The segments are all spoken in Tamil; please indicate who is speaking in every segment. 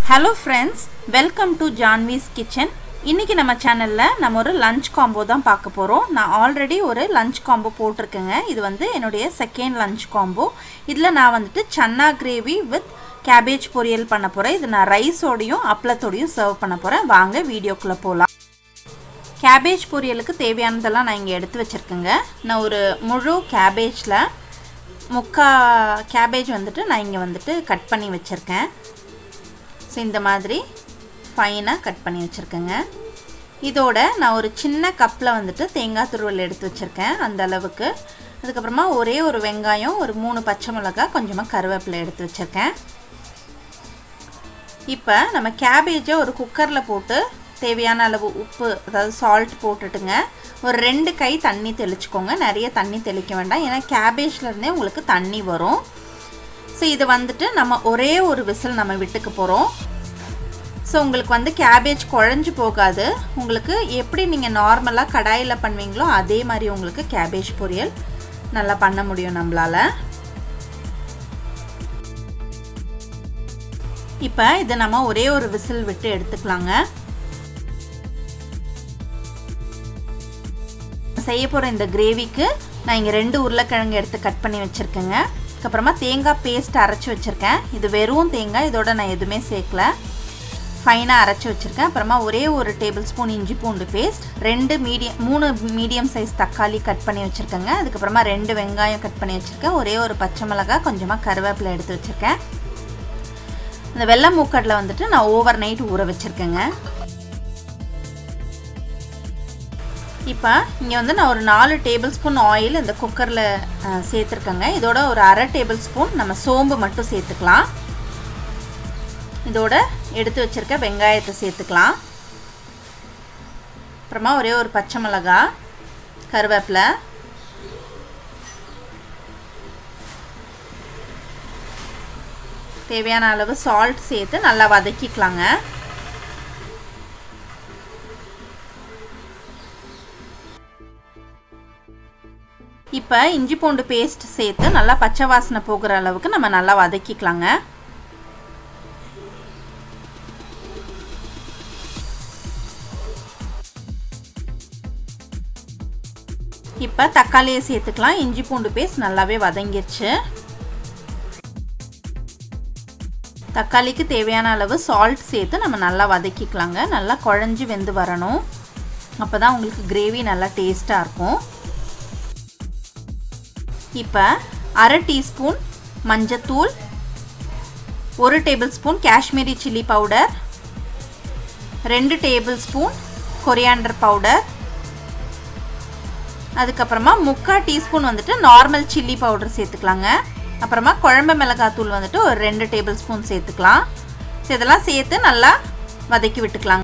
Speaker 1: hello friends welcome to Janvi's kitchen இன்றைக்கி நம்ம சேனலில் நம்ம ஒரு லஞ்ச் காம்போ தான் பார்க்க போகிறோம் நான் ஆல்ரெடி ஒரு லஞ்ச் காம்போ போட்டிருக்கேங்க இது வந்து என்னுடைய செகண்ட் லஞ்ச் காம்போ இதில் நான் வந்துட்டு சன்னா கிரேவி வித் கேபேஜ் பொரியல் பண்ண போகிறேன் இது நான் ரைஸோடையும் அப்பளத்தோடையும் சர்வ் பண்ண போகிறேன் வாங்க வீடியோக்குள்ளே போகலாம் கேபேஜ் பொரியலுக்கு தேவையானதெல்லாம் நான் இங்கே எடுத்து வச்சுருக்கேங்க நான் ஒரு முழு கேபேஜில் முக்கா கேபேஜ் வந்துட்டு நான் இங்கே வந்துட்டு கட் பண்ணி வச்சுருக்கேன் ஸோ இந்த மாதிரி ஃபைனாக கட் பண்ணி வச்சுருக்கேங்க இதோட நான் ஒரு சின்ன கப்பில் வந்துட்டு தேங்காய் துருவல் எடுத்து வச்சுருக்கேன் அந்த அளவுக்கு அதுக்கப்புறமா ஒரே ஒரு வெங்காயம் ஒரு மூணு பச்சை மிளகாய் கொஞ்சமாக கருவேப்பிலை எடுத்து வச்சுருக்கேன் இப்போ நம்ம கேபேஜை ஒரு குக்கரில் போட்டு தேவையான அளவு உப்பு அதாவது சால்ட் போட்டுட்டுங்க ஒரு ரெண்டு கை தண்ணி தெளிச்சுக்கோங்க நிறைய தண்ணி தெளிக்க வேண்டாம் ஏன்னா கேபேஜ்லேருந்தே உங்களுக்கு தண்ணி வரும் ஸோ இது வந்துட்டு நம்ம ஒரே ஒரு விசில் நம்ம விட்டுக்க போகிறோம் ஸோ உங்களுக்கு வந்து கேபேஜ் குழஞ்சு போகாது உங்களுக்கு எப்படி நீங்கள் நார்மலாக கடாயில் பண்ணுவீங்களோ அதே மாதிரி உங்களுக்கு கேபேஜ் பொரியல் நல்லா பண்ண முடியும் நம்மளால் இப்போ இதை நம்ம ஒரே ஒரு விசில் விட்டு எடுத்துக்கலாங்க செய்ய போகிற இந்த கிரேவிக்கு நான் இங்கே ரெண்டு உருளைக்கிழங்கு எடுத்து கட் பண்ணி வச்சுருக்கேங்க அதுக்கப்புறமா தேங்காய் பேஸ்ட் அரைச்சி வச்சுருக்கேன் இது வெறும் தேங்காய் இதோட நான் எதுவுமே சேர்க்கல ஃபைனாக அரைச்சி வச்சுருக்கேன் அப்புறமா ஒரே ஒரு டேபிள் ஸ்பூன் இஞ்சி பூண்டு பேஸ்ட் ரெண்டு மீடியம் மூணு மீடியம் சைஸ் தக்காளி கட் பண்ணி வச்சுருக்கேங்க அதுக்கப்புறமா ரெண்டு வெங்காயம் கட் பண்ணி வச்சுருக்கேன் ஒரே ஒரு பச்சை மிளகாய் கொஞ்சமாக கருவேப்பிலை எடுத்து வச்சுருக்கேன் இந்த வெள்ளை மூக்கடில் வந்துட்டு நான் ஓவர் நைட் ஊற வச்சுருக்கேங்க இப்போ இங்கே வந்து நான் ஒரு நாலு டேபிள் ஸ்பூன் ஆயில் இந்த குக்கரில் சேர்த்துருக்கேங்க இதோட ஒரு அரை டேபிள் ஸ்பூன் நம்ம சோம்பு மட்டும் சேர்த்துக்கலாம் இதோட எடுத்து வச்சுருக்க வெங்காயத்தை சேர்த்துக்கலாம் அப்புறமா ஒரே ஒரு பச்சை மிளகா கருவேப்பிலை தேவையான அளவு சால்ட் சேர்த்து நல்லா வதக்கிக்கலாங்க இப்போ இஞ்சி பூண்டு பேஸ்ட் சேர்த்து நல்லா பச்சை வாசனை போகிற அளவுக்கு நம்ம நல்லா வதக்கிக்கலாங்க இப்போ தக்காளியை சேர்த்துக்கலாம் இஞ்சி பூண்டு பேஸ்ட் நல்லாவே வதங்கிருச்சு தக்காளிக்கு தேவையான அளவு சால்ட் சேர்த்து நம்ம நல்லா வதக்கிக்கலாங்க நல்லா குழஞ்சி வெந்து வரணும் அப்போ தான் உங்களுக்கு கிரேவி நல்லா டேஸ்ட்டாக இருக்கும் இப்போ அரை டீஸ்பூன் மஞ்சத்தூள் ஒரு tablespoon Kashmiri chilli powder ரெண்டு டேபிள் ஸ்பூன் கொரியாண்டர் பவுடர் அதுக்கப்புறமா முக்கால் டீஸ்பூன் வந்துட்டு நார்மல் சில்லி பவுடர் சேர்த்துக்கலாங்க அப்புறமா குழம்பு மிளகாத்தூள் வந்துட்டு ஒரு ரெண்டு டேபிள் ஸ்பூன் சேர்த்துக்கலாம் ஸோ இதெல்லாம் சேர்த்து நல்லா வதக்கி விட்டுக்கலாங்க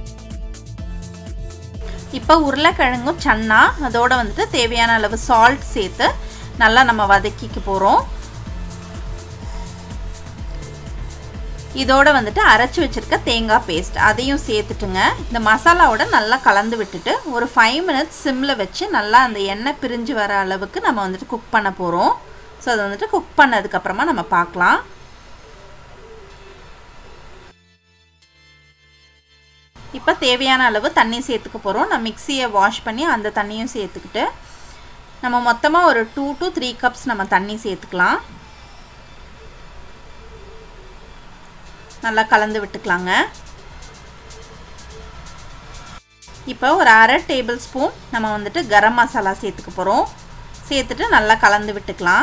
Speaker 1: இப்போ உருளைக்கிழங்கும் சன்னா அதோட வந்துட்டு தேவையான அளவு சால்ட் சேர்த்து நல்லா நம்ம வதக்கிக்க போகிறோம் இதோட வந்துட்டு அரைச்சி வச்சுருக்க தேங்காய் பேஸ்ட் அதையும் சேர்த்துட்டுங்க இந்த மசாலாவோட நல்லா கலந்து விட்டுட்டு ஒரு ஃபைவ் மினிட்ஸ் சிம்மில் வச்சு நல்லா அந்த எண்ணெய் பிரிஞ்சு வர அளவுக்கு நம்ம வந்துட்டு குக் பண்ண போகிறோம் ஸோ அதை வந்துட்டு குக் பண்ணதுக்கப்புறமா நம்ம பார்க்கலாம் இப்போ தேவையான அளவு தண்ணி சேர்த்துக்க போகிறோம் நான் மிக்சியை வாஷ் பண்ணி அந்த தண்ணியும் சேர்த்துக்கிட்டு நம்ம மொத்தமாக ஒரு டூ டு த்ரீ கப்ஸ் நம்ம தண்ணி சேர்த்துக்கலாம் நல்லா கலந்து விட்டுக்கலாங்க இப்போ ஒரு அரை டேபிள் ஸ்பூன் நம்ம வந்துட்டு கரம் மசாலா சேர்த்துக்க போகிறோம் சேர்த்துட்டு நல்லா கலந்து விட்டுக்கலாம்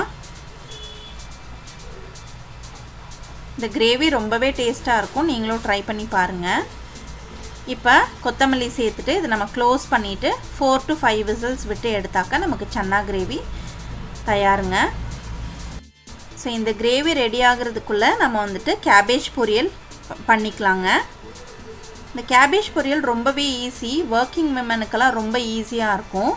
Speaker 1: இந்த கிரேவி ரொம்பவே டேஸ்ட்டாக இருக்கும் நீங்களும் ட்ரை பண்ணி பாருங்கள் இப்போ கொத்தமல்லி சேர்த்துட்டு இதை நம்ம க்ளோஸ் பண்ணிவிட்டு ஃபோர் டு ஃபைவ் விசில்ஸ் விட்டு எடுத்தாக்க நமக்கு சன்னா கிரேவி தயாருங்க ஸோ இந்த கிரேவி ரெடி ஆகிறதுக்குள்ளே நம்ம வந்துட்டு கேபேஜ் பொரியல் பண்ணிக்கலாங்க இந்த கேபேஜ் பொரியல் ரொம்பவே ஈஸி ஒர்க்கிங் விமனுக்கெல்லாம் ரொம்ப ஈஸியாக இருக்கும்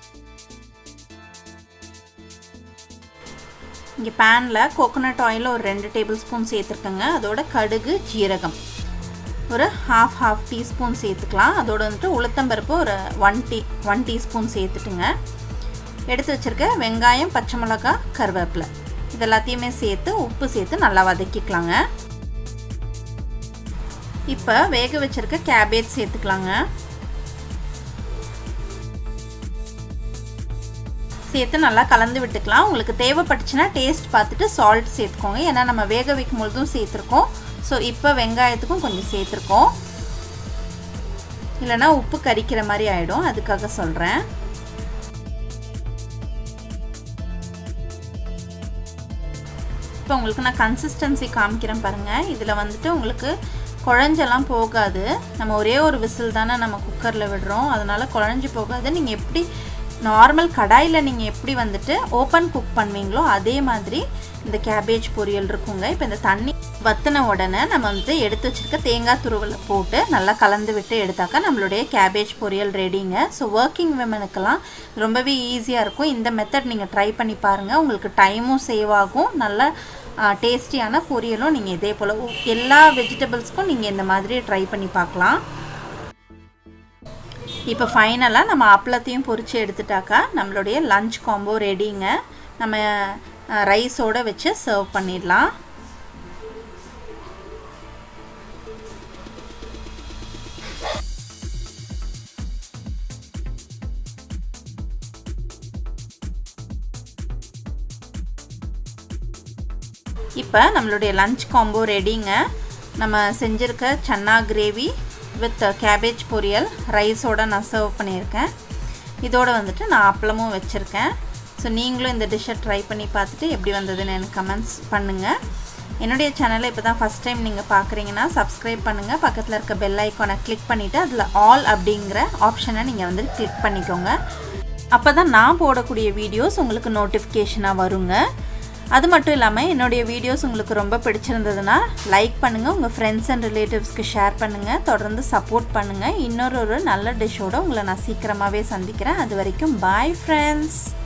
Speaker 1: இங்கே பேனில் கோகோனட் ஆயில் ஒரு ரெண்டு டேபிள் ஸ்பூன் சேர்த்துருக்கேங்க அதோட கடுகு ஜீரகம் ஒரு ஹாஃப் ஹாஃப் டீஸ்பூன் சேர்த்துக்கலாம் அதோட வந்துட்டு உளுத்தம்பருப்பு ஒரு ஒன் டீ ஒன் டீஸ்பூன் சேர்த்துட்டுங்க எடுத்து வச்சுருக்க வெங்காயம் பச்சை மிளகா கருவேப்பிலை இது எல்லாத்தையுமே சேர்த்து உப்பு சேர்த்து நல்லா வதக்கிக்கலாங்க இப்போ வேக வச்சுருக்க கேபேஜ் சேர்த்துக்கலாங்க சேர்த்து நல்லா கலந்து விட்டுக்கலாம் உங்களுக்கு தேவைப்பட்டுச்சுன்னா டேஸ்ட் பார்த்துட்டு சால்ட் சேர்த்துக்கோங்க ஏன்னா நம்ம வேக வைக்கும் பொழுதும் சேர்த்துருக்கோம் ஸோ இப்போ வெங்காயத்துக்கும் கொஞ்சம் சேர்த்துருக்கோம் இல்லைனா உப்பு கரிக்கிற மாதிரி ஆகிடும் அதுக்காக சொல்கிறேன் இப்போ உங்களுக்கு நான் கன்சிஸ்டன்சி காமிக்கிறேன் பாருங்கள் இதில் வந்துட்டு உங்களுக்கு குழஞ்செல்லாம் போகாது நம்ம ஒரே ஒரு விசில் தானே நம்ம குக்கரில் விடுறோம் அதனால் குழஞ்சி போகாது நீங்கள் எப்படி நார்மல் கடாயில் நீங்கள் எப்படி வந்துட்டு ஓப்பன் குக் பண்ணுவீங்களோ அதே மாதிரி இந்த கேபேஜ் பொரியல் இருக்குங்க இப்போ இந்த தண்ணி வத்தின உடனே நம்ம வந்து எடுத்து வச்சுருக்க தேங்காய் துருவலை போட்டு நல்லா கலந்து விட்டு எடுத்தாக்கா நம்மளுடைய கேபேஜ் பொரியல் ரெடிங்க ஸோ ஒர்க்கிங் விமனுக்கெல்லாம் ரொம்பவே ஈஸியாக இருக்கும் இந்த மெத்தட் நீங்கள் ட்ரை பண்ணி பாருங்கள் உங்களுக்கு டைமும் சேவ் ஆகும் நல்லா டேஸ்டியான பொரியலும் நீங்கள் இதே போல் எல்லா வெஜிடபிள்ஸ்க்கும் நீங்கள் இந்த மாதிரி ட்ரை பண்ணி பார்க்கலாம் இப்போ ஃபைனலாக நம்ம அப்பளத்தையும் பொரித்து எடுத்துட்டாக்கா நம்மளுடைய லஞ்ச் காம்போ ரெடிங்க நம்ம ரைஸோடு வச்சு சர்வ் பண்ணிடலாம் இப்போ நம்மளுடைய லஞ்ச் காம்போ ரெடிங்க நம்ம செஞ்சுருக்க chana gravy with cabbage poriyal ரைஸோடு நான் சர்வ் பண்ணியிருக்கேன் இதோடு வந்துட்டு நான் அப்பளமும் வச்சுருக்கேன் ஸோ நீங்களும் இந்த டிஷ்ஷை ட்ரை பண்ணி பார்த்துட்டு எப்படி வந்ததுன்னு எனக்கு கமெண்ட்ஸ் பண்ணுங்கள் என்னுடைய சேனலை இப்போ தான் ஃபஸ்ட் டைம் நீங்கள் பார்க்குறீங்கன்னா சப்ஸ்கிரைப் பண்ணுங்கள் பக்கத்தில் இருக்க பெல் ஐக்கானை கிளிக் பண்ணிவிட்டு அதில் ஆல் அப்படிங்கிற ஆப்ஷனை நீங்கள் வந்து கிளிக் பண்ணிக்கோங்க அப்போ தான் நான் போடக்கூடிய வீடியோஸ் உங்களுக்கு நோட்டிஃபிகேஷனாக வருங்க அது மட்டும் இல்லாமல் என்னுடைய வீடியோஸ் உங்களுக்கு ரொம்ப பிடிச்சிருந்ததுன்னா லைக் பண்ணுங்கள் உங்கள் ஃப்ரெண்ட்ஸ் அண்ட் ரிலேட்டிவ்ஸ்க்கு ஷேர் பண்ணுங்கள் தொடர்ந்து சப்போர்ட் பண்ணுங்கள் இன்னொரு ஒரு நல்ல டிஷ்ஷோடு உங்களை நான் சீக்கிரமாகவே சந்திக்கிறேன் அது வரைக்கும் பாய் ஃப்ரெண்ட்ஸ்